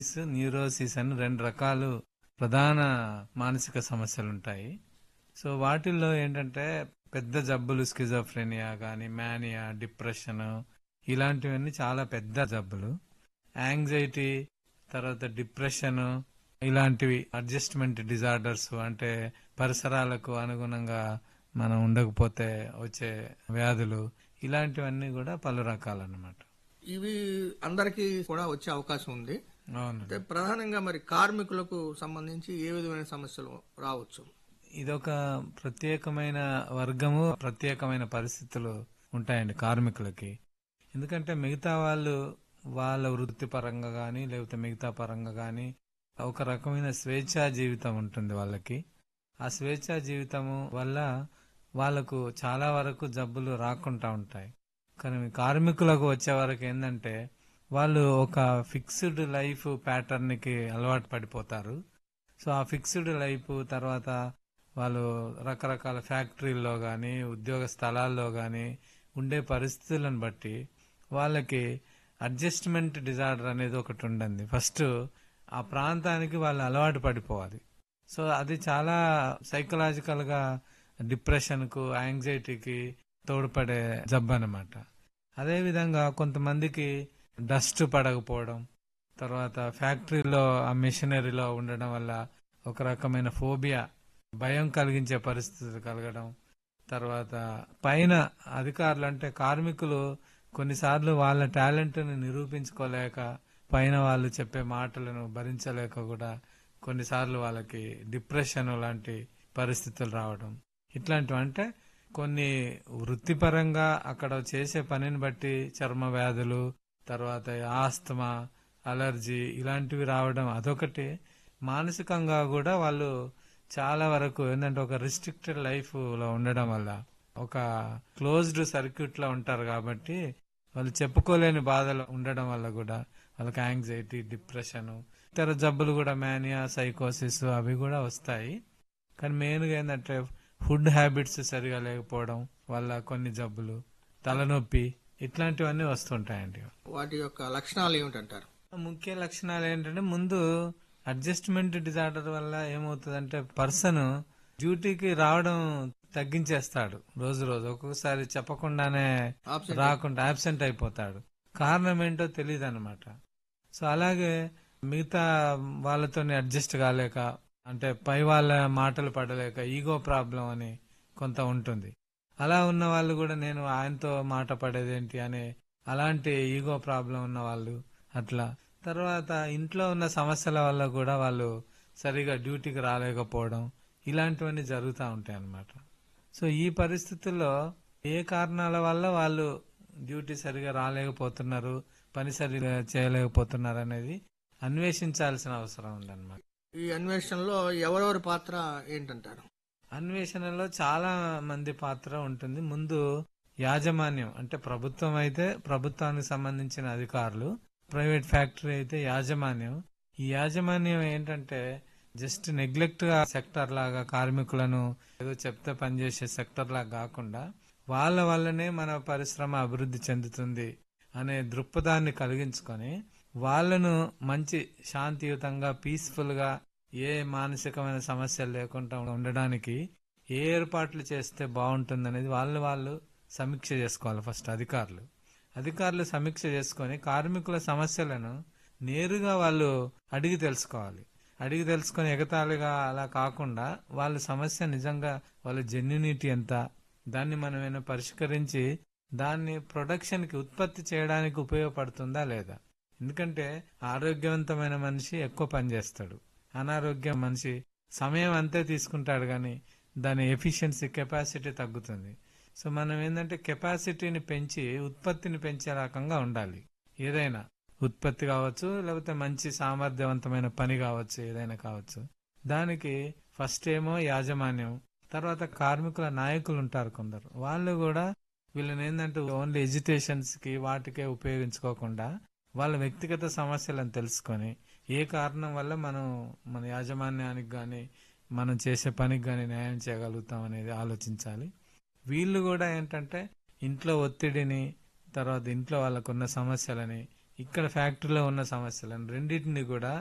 Neurosis అని రెండు రకాలు ప్రధాన మానసిక సమస్యలు ఉంటాయి సో వాటిల్లో ఏంటంటే పెద్ద జబ్బులు స్కిజోఫ్రెనియా కానీ మేనియా డిప్రెషన్ ఇలాంటివన్నీ చాలా పెద్ద జబ్బులు యాంగ్జైటీ తర్వాత డిప్రెషన్ ఇలాంటివి అడ్జస్ట్మెంట్ డిజార్డర్స్ అంటే పరిసరాలకు అనుగుణంగా మనం ఉండకపోతే వచ్చే వ్యాధులు ఇలాంటివన్నీ కూడా పలు రకాలన్నమాట ఇవి అందరికీ కూడా వచ్చే అవకాశం ఉంది అవును అయితే ప్రధానంగా మరి కార్మికులకు సంబంధించి ఏ విధమైన సమస్యలు రావచ్చు ఇదొక ప్రత్యేకమైన వర్గము ప్రత్యేకమైన పరిస్థితులు ఉంటాయండి కార్మికులకి ఎందుకంటే మిగతా వాళ్ళు వాళ్ళ వృత్తిపరంగా కానీ లేకపోతే మిగతా పరంగా కానీ ఒక రకమైన స్వేచ్ఛా జీవితం ఉంటుంది వాళ్ళకి ఆ స్వేచ్ఛా జీవితము వల్ల వాళ్ళకు చాలా వరకు జబ్బులు రాకుండా ఉంటాయి కానీ కార్మికులకు వచ్చే వరకు ఏంటంటే వాళ్ళు ఒక ఫిక్స్డ్ లైఫ్ ప్యాటర్న్ కి అలవాటు పడిపోతారు సో ఆ ఫిక్స్డ్ లైఫ్ తర్వాత వాళ్ళు రకరకాల ఫ్యాక్టరీల్లో కానీ ఉద్యోగ స్థలాల్లో కానీ ఉండే పరిస్థితులను బట్టి వాళ్ళకి అడ్జస్ట్మెంట్ డిజార్డర్ అనేది ఒకటి ఉండండి ఫస్ట్ ఆ ప్రాంతానికి వాళ్ళు అలవాటు పడిపోవాలి సో అది చాలా సైకలాజికల్ గా డిప్రెషన్ కు యాంగ్జైటీకి తోడ్పడే జబ్బు అనమాట అదేవిధంగా కొంతమందికి డస్ట్ పడకపోవడం తర్వాత ఫ్యాక్టరీలో ఆ మెషినరీలో ఉండడం వల్ల ఒక రకమైన ఫోబియా భయం కలిగించే పరిస్థితులు కలగడం తర్వాత పైన అధికారులు అంటే కార్మికులు కొన్నిసార్లు వాళ్ళ టాలెంట్ని నిరూపించుకోలేక పైన వాళ్ళు చెప్పే మాటలను భరించలేక కూడా కొన్నిసార్లు వాళ్ళకి డిప్రెషన్ లాంటి పరిస్థితులు రావడం ఇట్లాంటివి అంటే కొన్ని వృత్తిపరంగా అక్కడ చేసే పనిని బట్టి చర్మ వ్యాధులు తర్వాత ఆస్తమా అలర్జీ ఇలాంటివి రావడం అదొకటి మానసికంగా కూడా వాళ్ళు చాలా వరకు ఏంటంటే ఒక రిస్ట్రిక్టెడ్ లైఫ్ లో ఉండడం వల్ల ఒక క్లోజ్డ్ సర్క్యూట్ లో ఉంటారు కాబట్టి వాళ్ళు చెప్పుకోలేని బాధలు ఉండడం వల్ల కూడా వాళ్ళకి యాంగ్జైటీ డిప్రెషన్ ఇతర జబ్బులు కూడా మేనియా సైకోసిస్ అవి కూడా వస్తాయి కానీ మెయిన్గా ఏంటంటే ఫుడ్ హ్యాబిట్స్ సరిగా లేకపోవడం వల్ల కొన్ని జబ్బులు తలనొప్పి ఇట్లాంటివన్నీ వస్తుంటాయండి వాటి యొక్క లక్షణాలు ఏమిటంటారు ముఖ్య లక్షణాలు ఏంటంటే ముందు అడ్జస్ట్మెంట్ డిజార్డర్ వల్ల ఏమవుతుందంటే పర్సన్ డ్యూటీకి రావడం తగ్గించేస్తాడు రోజు రోజు ఒక్కొక్కసారి చెప్పకుండానే Absent. రాకుండా అబ్సెంట్ అయిపోతాడు కారణం ఏంటో తెలియదు అనమాట సో అలాగే మిగతా వాళ్ళతోని అడ్జస్ట్ కాలేక అంటే పై వాళ్ళ మాటలు పడలేక ఈగో ప్రాబ్లం అని కొంత ఉంటుంది అలా ఉన్న వాళ్ళు కూడా నేను ఆయనతో మాట పడేదేంటి అనే అలాంటి ఈగో ప్రాబ్లం ఉన్న వాళ్ళు అట్లా తర్వాత ఇంట్లో ఉన్న సమస్యల వల్ల కూడా వాళ్ళు సరిగా డ్యూటీకి రాలేకపోవడం ఇలాంటివన్నీ జరుగుతూ ఉంటాయి అన్నమాట సో ఈ పరిస్థితుల్లో ఏ కారణాల వల్ల వాళ్ళు డ్యూటీ సరిగా రాలేకపోతున్నారు పని సరిగా చేయలేకపోతున్నారు అనేది అన్వేషించాల్సిన అవసరం ఉందన్నమాట ఈ అన్వేషణలో ఎవరెవరి పాత్ర ఏంటంటారు అన్వేషణలో చాలా మంది పాత్ర ఉంటుంది ముందు యాజమాన్యం అంటే ప్రభుత్వం అయితే ప్రభుత్వానికి సంబంధించిన అధికారులు ప్రైవేట్ ఫ్యాక్టరీ అయితే యాజమాన్యం ఈ యాజమాన్యం ఏంటంటే జస్ట్ నెగ్లెక్ట్ గా సెక్టర్ లాగా కార్మికులను ఏదో చెప్తే పనిచేసే సెక్టర్ లాగా కాకుండా వాళ్ళ వల్లనే మన పరిశ్రమ అభివృద్ధి చెందుతుంది అనే దృక్పథాన్ని కలిగించుకొని వాళ్ళను మంచి శాంతియుతంగా పీస్ఫుల్ గా ఏ మానసికమైన సమస్యలు లేకుండా ఉండడానికి ఏ ఏర్పాట్లు చేస్తే బాగుంటుంది అనేది వాళ్ళు వాళ్ళు సమీక్ష చేసుకోవాలి ఫస్ట్ అధికారులు అధికారులు సమీక్ష చేసుకొని కార్మికుల సమస్యలను నేరుగా వాళ్ళు అడిగి తెలుసుకోవాలి అడిగి తెలుసుకొని ఎగతాళిగా అలా కాకుండా వాళ్ళ సమస్య నిజంగా వాళ్ళ జెన్యునిటీ ఎంత దాన్ని మనమైనా పరిష్కరించి దాన్ని ప్రొడక్షన్ కి ఉత్పత్తి చేయడానికి ఉపయోగపడుతుందా లేదా ఎందుకంటే ఆరోగ్యవంతమైన మనిషి ఎక్కువ పని చేస్తాడు అనారోగ్యం మనిషి సమయం అంతే తీసుకుంటాడు కానీ దాని ఎఫిషియన్సీ కెపాసిటీ తగ్గుతుంది సో మనం ఏంటంటే కెపాసిటీని పెంచి ఉత్పత్తిని పెంచే రకంగా ఉండాలి ఏదైనా ఉత్పత్తి కావచ్చు లేకపోతే మంచి సామర్థ్యవంతమైన పని కావచ్చు ఏదైనా కావచ్చు దానికి ఫస్ట్ ఏమో యాజమాన్యం తర్వాత కార్మికుల నాయకులు ఉంటారు కొందరు వాళ్ళు కూడా వీళ్ళని ఏంటంటే ఓన్లీ ఎడ్యుకేషన్స్ కి వాటికే ఉపయోగించుకోకుండా వాళ్ళ వ్యక్తిగత సమస్యలను తెలుసుకొని ఏ కారణం వల్ల మనం మన యాజమాన్యానికి గాని మనం చేసే పనికి గాని న్యాయం చేయగలుగుతాం అనేది ఆలోచించాలి వీళ్ళు కూడా ఏంటంటే ఇంట్లో ఒత్తిడిని తర్వాత ఇంట్లో వాళ్ళకున్న సమస్యలని ఇక్కడ ఫ్యాక్టరీలో ఉన్న సమస్యలను రెండింటిని కూడా